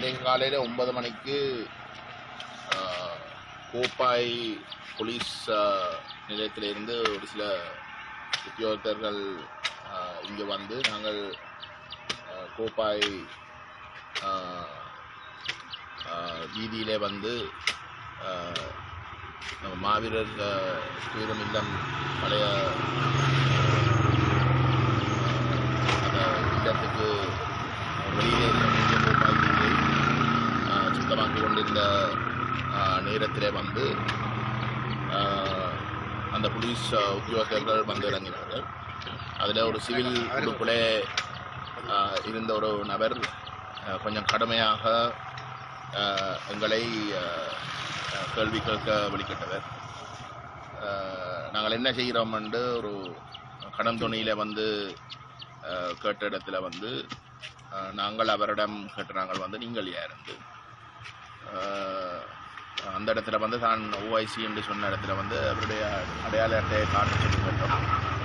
இன்றைக்கு காலையில் ஒன்பது மணிக்கு ஆஹ், கோப்பாய் போலீஸ் ஆஹ், நிலையத்திலிருந்து ஒரு சில உத்தியோகத்தர்கள் இங்கே வந்து நாங்கள் ஆஹ், கோப்பாய் ஆஹ், ஆஹ், வீதியிலே வந்து ஆஹ், நம்ம மாவீரர் ஆஹ், துயிலும் இல்லம் பழைய அந்த இல்லத்துக்கு வெளியிலே இருக்கக்கூடிய கோப்பாய் வீதியை ஆஹ், சுத்தமாக்கி கொண்டிருந்த ஆஹ், நேரத்திலே வந்து ஆஹ், அந்த போலீஸ் ஆஹ், உத்தியோகத்தர்கள் வந்து இறங்கினார்கள் அதில் ஒரு சிவில் உடுப்பிலே ஆஹ், இருந்த ஒரு நபர் ஆஹ், கொஞ்சம் கடுமையாக ஆஹ், எங்களை ஆஹ், ஆஹ், கேள்வி கேட்க வெளிக்கிட்டவர் ஆஹ், நாங்கள் என்ன செய்கிறோம் என்று ஒரு கடன் துணியில் வந்து ஆஹ், கேட்ட இடத்துல வந்து ஆஹ், நாங்கள் அவரிடம் கேட்ட நாங்கள் வந்து நீங்கள் யாருந்து ஆஹ், அந்த இடத்துல வந்து தான் ஓஐசி என்று சொன்ன இடத்துல வந்து அவருடைய அடையாள அட்டையை காட்ட சொல்லி கேட்டோம்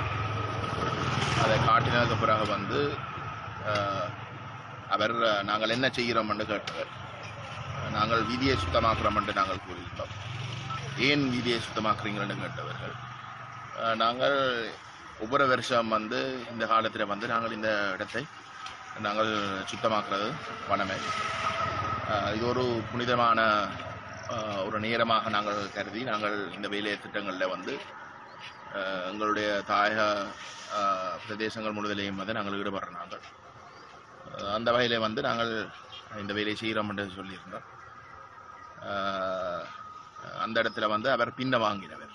அதை காட்டினதுக்கு பிறகு வந்து ஆஹ், அவர் ஆஹ், நாங்கள் என்ன செய்கிறோம் என்று கேட்டவர் நாங்கள் வீதியை சுத்தமாக்குறோம் என்று நாங்கள் கூறியிருந்தோம் ஏன் வீதியை சுத்தமாக்குறீங்கன்னு கேட்டவர்கள் ஆஹ், நாங்கள் ஒவ்வொரு வருஷம் வந்து இந்த காலத்தில் வந்து நாங்கள் இந்த இடத்தை நாங்கள் சுத்தமாக்குறது வனமே ஆஹ், இது ஒரு புனிதமான ஆஹ், ஒரு நேரமாக நாங்கள் கருதி நாங்கள் இந்த வேலை திட்டங்களில் வந்து ஆஹ், எங்களுடைய தாயக ஆஹ், பிரதேசங்கள் முழுவதிலையும் வந்து நாங்கள் ஈடுபடுற நாங்கள் ஆஹ், அந்த வகையில் வந்து நாங்கள் இந்த வேலையை செய்கிறோம் என்று சொல்லியிருந்தோம் ஆஹ், அந்த இடத்துல வந்து அவர் பின்ன வாங்கினவர்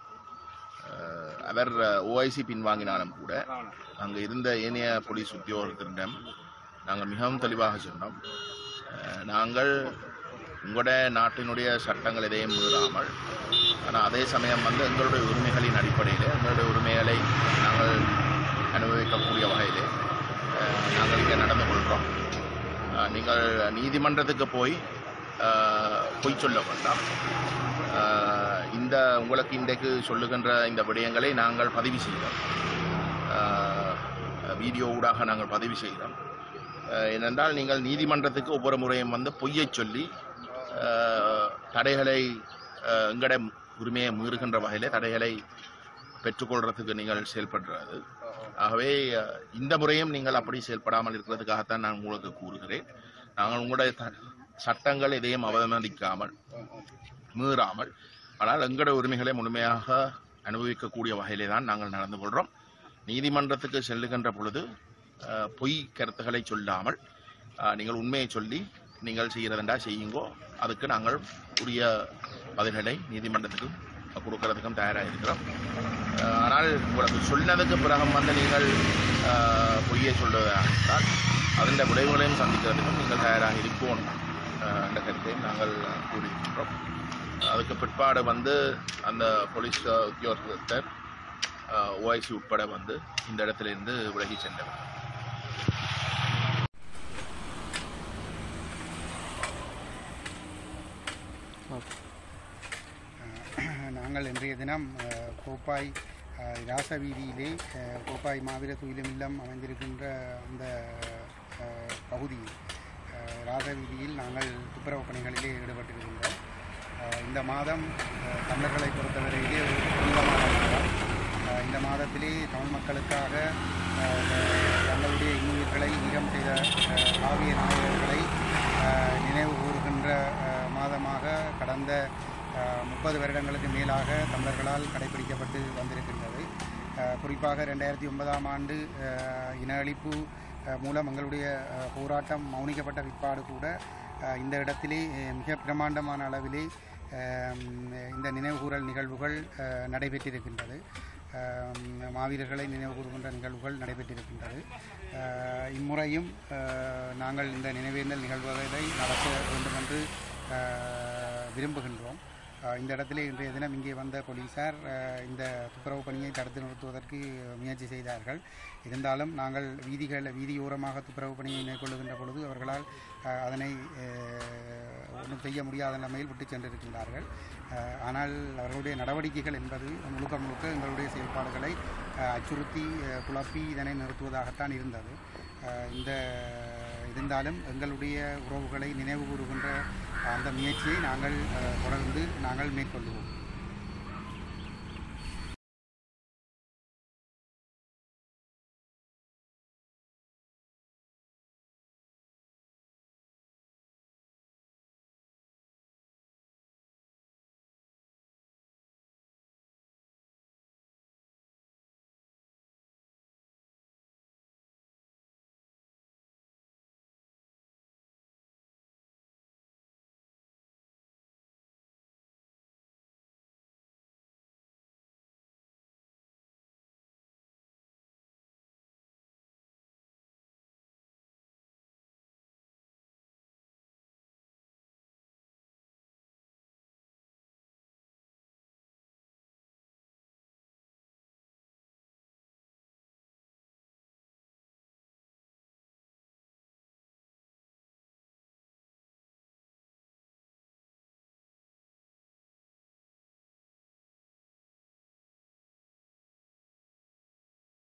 ஆஹ், அவர் ஓஐசி பின்வாங்கினாலும் கூட அங்கே இருந்த ஏனைய போலீஸ் உத்தியோகத்திடம் நாங்கள் மிகவும் தெளிவாக சொன்னோம் ஆஹ், நாங்கள் உங்களுடைய நாட்டினுடைய சட்டங்கள் எதையும் மீறாமல் ஆனால் அதே சமயம் வந்து எங்களுடைய உரிமைகளின் அடிப்படையில் எங்களுடைய உரிமைகளை நாங்கள் அனுபவிக்கக்கூடிய வகையிலே ஆஹ், நாங்கள் இங்கே நடந்து கொள்கிறோம் ஆஹ், நீங்கள் நீதிமன்றத்துக்கு போய் ஆஹ், பொய் சொல்ல வேண்டாம் ஆஹ், இந்த உங்களுக்கு இன்றைக்கு சொல்லுகின்ற இந்த விடயங்களை நாங்கள் பதிவு செய்கிறோம் ஆஹ், வீடியோ ஊடாக நாங்கள் பதிவு செய்கிறோம் ஆஹ், ஏனென்றால் நீங்கள் நீதிமன்றத்துக்கு ஒவ்வொரு முறையும் வந்து பொய்யை சொல்லி ஆஹ், தடைகளை ஆஹ், எங்கட உரிமையை மீறுகின்ற வகையிலே தடைகளை பெற்றுக்கொள்றதுக்கு நீங்கள் செயல்படுறது ஆகவே அஹ், இந்த முறையும் நீங்கள் அப்படி செயல்படாமல் இருக்கிறதுக்காகத்தான் நான் உங்களுக்கு கூறுகிறேன் நாங்கள் உங்களுடைய த- சட்டங்கள் எதையும் அவமதிக்காமல் மீறாமல் ஆனால் எங்களுடைய உரிமைகளை முழுமையாக அனுபவிக்கக்கூடிய வகையிலே தான் நாங்கள் நடந்து கொள்கிறோம் நீதிமன்றத்துக்கு செல்லுகின்ற பொழுது அஹ், பொய் கருத்துக்களை சொல்லாமல் அஹ், நீங்கள் உண்மையை சொல்லி நீங்கள் செய்கிறதெண்டா செய்யுங்கோ அதுக்கு நாங்கள் உரிய பதில்களை நீதிமன்றத்துக்கு கொடுக்கறதுக்கும் தயாராக இருக்கிறோம் அஹ், ஆனால் உங்களுக்கு சொன்னதுக்கு பிறகு வந்து நீங்கள் அஹ், பொய்யை சொல்வதால் அதன் விளைவுகளையும் சந்திக்கிறதுக்கும் நீங்கள் தயாராக இருக்கோம் அஹ், என்ற கருத்தையும் நாங்கள் கூறியிருக்கிறோம் அதுக்கு பிற்பாடு வந்து அந்த போலீஸ் அஹ், உத்தியோகத்தர் ஓஐசி உட்பட வந்து இந்த இடத்திலிருந்து விலகி சென்றவர் நாங்கள் இன்றைய தினம் அஹ், கோப்பாய் அஹ், ராச வீதியிலே அஹ், கோப்பாய் மாவீர துயிலும் இல்லம் அமைந்திருக்கின்ற அந்த அஹ், பகுதியில் அஹ், ராச வீதியில் நாங்கள் துப்புரவு பணிகளிலே ஈடுபட்டிருக்கின்றோம் அஹ், இந்த மாதம் அஹ், தமிழர்களை பொறுத்தவரையிலே ஒரு புனிதமான மாதம் அஹ், இந்த மாதத்திலே தமிழ் மக்களுக்காக அஹ், தங்களுடைய இன்னுயிர்களை ஈரம் செய்த அஹ், காவிய நாயகர்களை அஹ், நினைவு கூறுகின்ற அஹ், மாதமாக கடந்த முப்பது வருடங்களுக்கு மேலாக தமிழர்களால் கடைபிடிக்கப்பட்டு வந்திருக்கின்றது அஹ், குறிப்பாக ரெண்டாயிரத்தி ஒன்பதாம் ஆண்டு அஹ், இன அழிப்பு அஹ், மூலம் எங்களுடைய அஹ், போராட்டம் மௌனிக்கப்பட்ட பிற்பாடு கூட அஹ், இந்த இடத்திலே அஹ், மிக பிரமாண்டமான அளவிலே அஹ், இந்த நினைவுகூரல் நிகழ்வுகள் அஹ், நடைபெற்றிருக்கின்றது அஹ், மாவீரர்களை நினைவு கூறுகின்ற நிகழ்வுகள் நடைபெற்றிருக்கின்றது அஹ், இம்முறையும் அஹ், நாங்கள் இந்த நினைவேந்தல் நிகழ்வுகளை நடத்த வேண்டும் என்று அஹ், விரும்புகின்றோம் அஹ், இந்த இடத்திலே இன்றைய தினம் இங்கே வந்த போலீசார் அஹ், இந்த துப்புரவு பணியை தடுத்து நிறுத்துவதற்கு முயற்சி செய்தார்கள் இருந்தாலும் நாங்கள் வீதிகள் வீதியோரமாக துப்புரவு பணியை மேற்கொள்ளுகின்ற பொழுது அவர்களால் அஹ், அதனை அஹ், ஒன்றும் செய்ய முடியாத நிலைமையில் விட்டு சென்றிருக்கின்றார்கள் அஹ், ஆனால் அவர்களுடைய நடவடிக்கைகள் என்பது முழுக்க முழுக்க எங்களுடைய செயல்பாடுகளை அஹ், அச்சுறுத்தி அஹ், குழப்பி இதனை நிறுத்துவதாகத்தான் இருந்தது அஹ், இந்த இருந்தாலும் எங்களுடைய உறவுகளை நினைவு கூறுகின்ற அந்த முயற்சியை நாங்கள் அஹ், தொடர்ந்து நாங்கள் மேற்கொள்வோம்